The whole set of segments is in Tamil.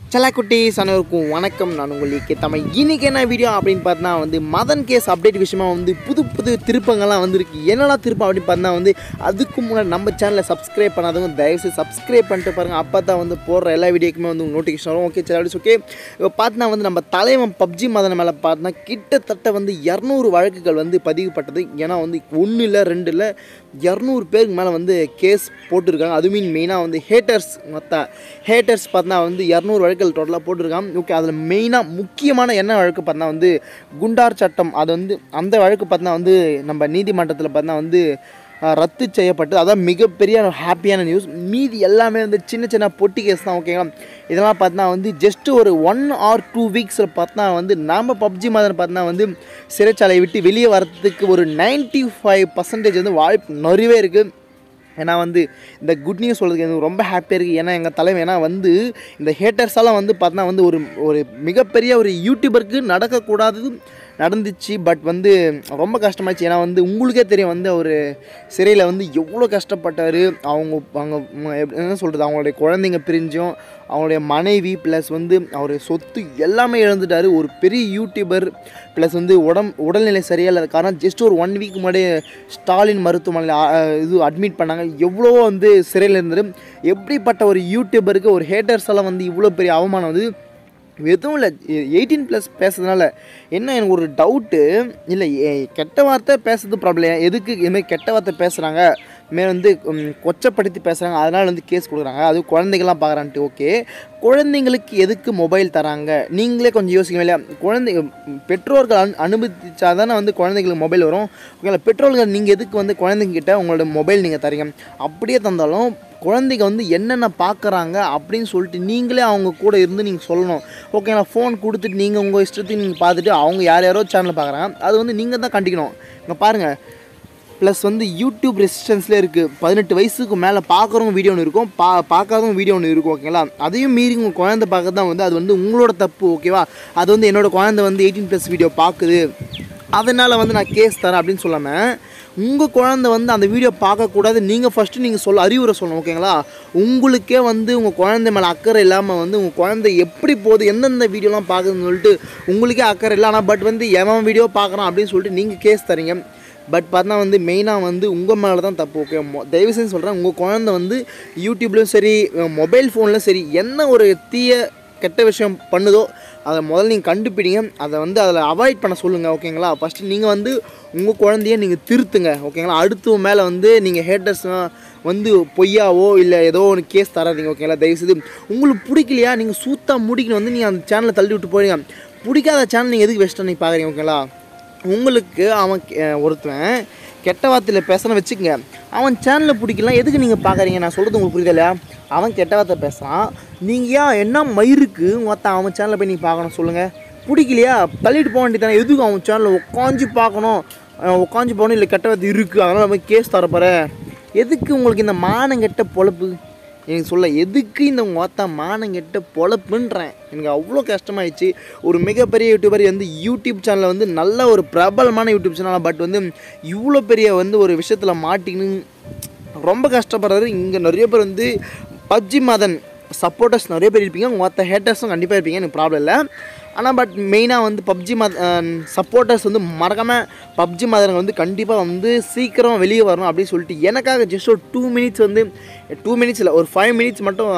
சலாக்குட்டீஸ் அனைவருக்கும் வணக்கம் நான் உங்களுக்கு தமிழ் இன்னைக்கு என்ன வீடியோ அப்படின்னு பார்த்தா வந்து மதன் கேஸ் அப்டேட் விஷயமா வந்து புது புது திருப்பங்கள்லாம் வந்திருக்கு என்னடா திருப்பம் அப்படின்னு பார்த்தா வந்து அதுக்கு முன்னாடி நம்ம சேனலை சப்ஸ்கிரைப் பண்ணாதவங்க தயவுசெய்து சப்ஸ்கிரைப் பண்ணிட்டு பாருங்கள் அப்போ தான் வந்து போடுற எல்லா வீடியோக்குமே வந்து நோட்டிஃபிகேஷன் வரும் ஓகே சரி ஓகே இப்போ பார்த்தா வந்து நம்ம தலைவன் பப்ஜி மதன் மேலே பார்த்தா கிட்டத்தட்ட வந்து இரநூறு வழக்குகள் வந்து பதிவுப்பட்டது ஏன்னா வந்து ஒன்று இல்லை ரெண்டு இல்லை இரநூறு பேருக்கு மேலே வந்து கேஸ் போட்டிருக்காங்க அது மீன் மெயினாக வந்து ஹேட்டர்ஸ் மொத்த ஹேட்டர்ஸ் பார்த்தா வந்து இரநூறு வழக்குகள் டோட்டலாக போட்டிருக்காங்க ஓகே அதில் மெயினாக முக்கியமான என்ன வழக்கு பார்த்தா வந்து குண்டார் சட்டம் அது வந்து அந்த வழக்கு பார்த்தா வந்து நம்ம நீதிமன்றத்தில் பார்த்தா வந்து அஹ், ரத்து செய்யப்பட்டு அதான் மிகப்பெரிய ஹாப்பியான நியூஸ் மீதி எல்லாமே வந்து சின்ன சின்ன பொட்டி கேஸ் தான் ஓகேங்களா இதெல்லாம் பார்த்தா வந்து ஜஸ்ட் ஒரு ஒன் ஆர் டூ வீக்ஸில் பார்த்தா வந்து நாம் பப்ஜி மாதிரி பார்த்தா வந்து சிறைச்சாலையை விட்டு வெளியே வரதுக்கு ஒரு 95% ஃபைவ் பர்சன்டேஜ் வந்து வாய்ப்பு நிறையவே இருக்குது ஏன்னா வந்து இந்த குட் நியூஸ் சொல்கிறதுக்கு எனக்கு ரொம்ப ஹாப்பியாக இருக்குது ஏன்னா எங்கள் தலைவன் ஏன்னா வந்து இந்த ஹேட்டர்ஸெல்லாம் வந்து பார்த்தா வந்து ஒரு ஒரு மிகப்பெரிய ஒரு யூடியூபருக்கு நடக்கக்கூடாதது நடந்துச்சு பட் வந்து ரொம்ப கஷ்டமாச்சு ஏன்னா வந்து உங்களுக்கே தெரியும் வந்து அவர் சிறையில் வந்து எவ்வளோ கஷ்டப்பட்டார் அவங்க அவங்க ம- எப்படி- என்ன சொல்கிறது அவங்களுடைய குழந்தைங்க பிரிஞ்சும் அவங்களுடைய மனைவி ப்ளஸ் வந்து அவர் சொத்து எல்லாமே இழந்துட்டார் ஒரு பெரிய யூடியூபர் ப்ளஸ் வந்து உடம் உடல்நிலை சரியாக இல்லாத காரணம் ஜஸ்ட் ஒரு ஒன் வீக் முன்னாடி ஸ்டாலின் மருத்துவமனையில் ஆ, இது அட்மிட் பண்ணாங்க எவ்வளோ வந்து சிறையில் இருந்தது எப்படிப்பட்ட ஒரு யூடியூபருக்கு ஒரு ஹேட்டர்ஸ் எல்லாம் வந்து இவ்வளோ பெரிய அவமானம் வந்து எதுவும் இல்லை எயிட்டீன் ப்ளஸ் பேசுறதுனால என்ன எனக்கு ஒரு டவுட்டு இல்லை ஏ- கெட்ட வார்த்தை பேசுறது ப்ராப்ளம் எதுக்கு இதுமாதிரி கெட்ட வார்த்தை பேசுகிறாங்க மே வந்து ம், கொச்சப்படுத்தி பேசுகிறாங்க அதனால் வந்து கேஸ் கொடுக்குறாங்க அது குழந்தைங்களாம் பார்க்குறான்ட்டு ஓகே குழந்தைங்களுக்கு எதுக்கு மொபைல் தராங்க நீங்களே கொஞ்சம் யோசிக்க இல்லையா குழந்தை ம், பெற்றோர்கள் அனு அனுமதிச்சா தானே வந்து குழந்தைங்களுக்கு மொபைல் வரும் ஓகேங்களா பெற்றோர்கள் நீங்கள் எதுக்கு வந்து குழந்தைங்கிட்ட உங்களோட மொபைல் நீங்கள் தரீங்க அப்படியே தந்தாலும் குழந்தைங்க வந்து என்னென்ன பார்க்குறாங்க அப்படின்னு சொல்லிட்டு நீங்களே அவங்க கூட இருந்து நீங்கள் சொல்லணும் ஓகேங்களா ஃபோன் கொடுத்துட்டு நீங்கள் உங்கள் இஷ்டத்துக்கு நீங்கள் பார்த்துட்டு அவங்க யார் யாரோ சேனல் பார்க்குறாங்க அது வந்து நீங்கள் தான் கண்டிக்கணும் இங்கே பாருங்கள் ப்ளஸ் வந்து யூடியூப் ரெசிஸ்டன்ஸ்லேயே இருக்குது பதினெட்டு வயசுக்கு மேலே பார்க்குறவங்க வீடியோ ஒன்று இருக்கும் பா பார்க்காதவங்க வீடியோ ஒன்று இருக்கும் ஓகேங்களா அதையும் மீறி உங்கள் குழந்தை பார்க்க தான் வந்து அது வந்து உங்களோட தப்பு ஓகேவா அது வந்து என்னோட குழந்தை வந்து எயிட்டீன் ப்ளஸ் வீடியோ பார்க்குது அதனால் வந்து நான் கேஸ் தரேன் அப்படின்னு சொல்லாமல் உங்கள் குழந்தை வந்து அந்த வீடியோ பார்க்கக்கூடாது நீங்கள் ஃபஸ்ட்டு நீங்கள் சொல்ல அறிவுரை சொல்லணும் ஓகேங்களா உங்களுக்கே வந்து உங்கள் குழந்தை மேலே அக்கறை இல்லாமல் வந்து உங்கள் குழந்தை எப்படி போகுது எந்தெந்த வீடியோலாம் பார்க்குதுன்னு சொல்லிட்டு உங்களுக்கே அக்கறை இல்லை ஆனால் பட் வந்து எவன் வீடியோ பார்க்குறான் அப்படின்னு சொல்லிட்டு நீங்கள் கேஸ் தரீங்க பட் பார்த்தா வந்து மெயினாக வந்து உங்கள் மேலே தான் தப்பு ஓகே மொ தயவு செஞ்சு சொல்கிறேன் உங்கள் குழந்தை வந்து யூடியூப்லேயும் சரி மொபைல் ஃபோன்லையும் சரி என்ன ஒரு தீய கெட்ட விஷயம் பண்ணுதோ அதை முதல்ல நீங்கள் கண்டுபிடிங்க அதை வந்து அதில் அவாய்ட் பண்ண சொல்லுங்கள் ஓகேங்களா ஃபஸ்ட்டு நீங்கள் வந்து உங்கள் குழந்தைய நீங்கள் திருத்துங்க ஓகேங்களா அடுத்து மேலே வந்து நீங்கள் ஹேட்டர்ஸ் வந்து பொய்யாவோ இல்லை ஏதோ ஒன்று கேஸ் தராதீங்க ஓகேங்களா தயவுசெய்து உங்களுக்கு பிடிக்கலையா நீங்கள் சூத்தாக முடிக்கணும் வந்து நீங்கள் அந்த சேனலை தள்ளி விட்டு போறீங்க பிடிக்காத சேனல் நீங்கள் எதுக்கு வெஸ்ட் நீங்கள் பார்க்குறீங்க ஓகேங்களா உங்களுக்கு அவன் கெ- ஒருத்தன் கெட்ட வார்த்தையில் பேசுகிறேன்னு வச்சுக்கங்க அவன் சேனலில் பிடிக்கலாம் எதுக்கு நீங்கள் பார்க்குறீங்க நான் சொல்கிறது உங்களுக்கு புரியுதா இல்லையா அவன் கெட்ட வார்த்தை பேசுகிறான் நீங்கள் ஏன் என்ன மயிருக்கு மொத்தம் அவன் சேனலில் போய் நீங்கள் பார்க்கணும் சொல்லுங்கள் பிடிக்கலையா தள்ளிட்டு போக வேண்டியதானே எதுக்கு அவன் சேனலில் உட்காந்து பார்க்கணும் உட்காந்து போகணும் இல்லை கெட்ட வார்த்தை இருக்குது அதனால் போய் கேஸ் தரப்போகிற எதுக்கு உங்களுக்கு இந்த மானங்கெட்ட பொழப்பு எனக்கு சொல்ல எதுக்கு இந்த மொத்த மானங்கெட்ட பொழப்புன்றேன் எனக்கு அவ்வளோ கஷ்டமாயிடுச்சு ஒரு மிகப்பெரிய யூடியூபர் வந்து யூடியூப் சேனலில் வந்து நல்ல ஒரு பிரபலமான யூடியூப் சேனல் பட் வந்து இவ்வளோ பெரிய வந்து ஒரு விஷயத்தில் மாட்டிக்கின்னு ரொம்ப கஷ்டப்படுறாரு இங்கே நிறைய பேர் வந்து பப்ஜி மதன் சப்போர்ட்டர்ஸ் நிறைய பேர் இருப்பீங்க மொத்த ஹேட்டர்ஸும் கண்டிப்பாக இருப்பீங்க எனக்கு ப்ராப்ளம் இல்லை ஆனால் பட் மெயினாக வந்து பப்ஜி மத சப்போர்ட்டர்ஸ் வந்து மறக்காமல் பப்ஜி மதனுங்க வந்து கண்டிப்பாக வந்து சீக்கிரம் வெளியே வரணும் அப்படின்னு சொல்லிட்டு எனக்காக ஜஸ்ட் ஒரு டூ மினிட்ஸ் வந்து டூ மினிட்ஸ் இல்லை ஒரு ஃபைவ் மினிட்ஸ் மட்டும்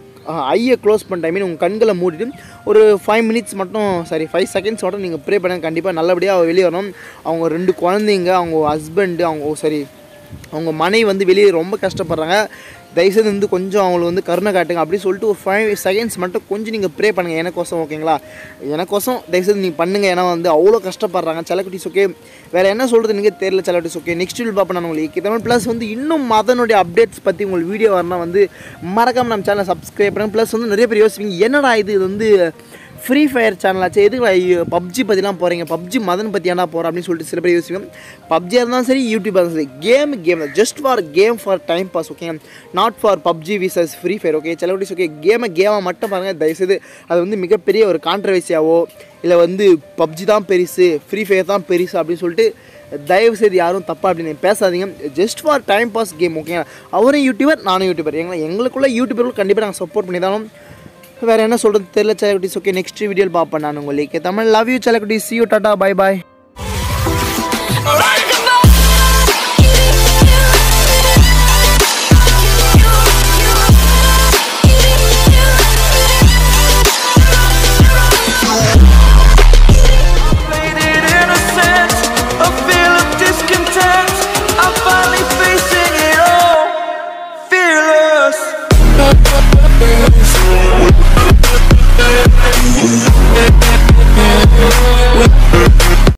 ஐயை க்ளோஸ் பண்ணிட்டு ஐ மீன் உங்கள் கண்களை மூடிட்டு ஒரு ஃபைவ் மினிட்ஸ் மட்டும் சாரி ஃபைவ் செகண்ட்ஸ் மட்டும் நீங்கள் ப்ரே பண்ணுங்க கண்டிப்பாக நல்லபடியாக வெளியே வரணும் அவங்க ரெண்டு குழந்தைங்க அவங்க ஹஸ்பண்டு அவங்க சரி அவங்க மனைவி வந்து வெளியே ரொம்ப கஷ்டப்படுறாங்க தயவுசெய்து வந்து கொஞ்சம் அவங்களுக்கு வந்து கருணை காட்டுங்க அப்படி சொல்லிட்டு ஒரு ஃபைவ் செகண்ட்ஸ் மட்டும் கொஞ்சம் நீங்கள் ப்ரே பண்ணுங்கள் எனக்கோசம் ஓகேங்களா எனக்கோசம் தயவுசெய்து நீங்கள் பண்ணுங்கள் ஏன்னா வந்து அவ்வளோ கஷ்டப்படுறாங்க செலக்குட்டிஸ் ஓகே வேறு என்ன சொல்கிறது எனக்கு தெரியல செலக்குட்டிஸ் ஓகே நெக்ஸ்ட் வீல் பார்ப்பேன் நான் உங்களுக்கு தமிழ் ப்ளஸ் வந்து இன்னும் மதனுடைய அப்டேட்ஸ் பற்றி உங்களுக்கு வீடியோ வரணும் வந்து மறக்காம நம்ம சேனலை சப்ஸ்கிரைப் பண்ணுங்க ப்ளஸ் வந்து நிறைய பேர் யோசிப்பீங்க என்னடா இது இது வந்து ஃப்ரீ ஃபயர் சேனலாச்சு எதுக்கு பப்ஜி பற்றிலாம் போகிறீங்க பப்ஜி மதன் பற்றி ஏன்னா போகிறோம் அப்படின்னு சொல்லிட்டு சில பேர் யோசிப்போம் பப்ஜியாக இருந்தாலும் சரி யூடியூபாக இருந்தாலும் சரி game game just for game for time pass okay not for PUBG versus Free Fire okay சில ஓகே கேமை கேமாக மட்டும் பாருங்கள் தயவுசெய்து அது வந்து மிகப்பெரிய ஒரு கான்ட்ரவர்சியாவோ இல்லை வந்து பப்ஜி தான் பெருசு ஃப்ரீ ஃபயர் தான் பெருசு அப்படின்னு சொல்லிட்டு தயவு செய்து யாரும் தப்பாக அப்படின்னு பேசாதீங்க just for time pass game ஓகேங்களா அவரும் யூடியூபர் நானும் யூடியூபர் எங்களை எங்களுக்குள்ள யூடியூபர்கள் கண்டிப்பாக நாங்கள் சப்போர்ட் பண்ணி தானும் வேறு என்ன சொல்கிறது தெரியல செலக்குட்டிஸ் ஓகே நெக்ஸ்ட் வீடியோவில் பார்ப்பேன் நான் உங்களுக்கு தமிழ் லவ் யூ செலக்குட்டி see you tata bye bye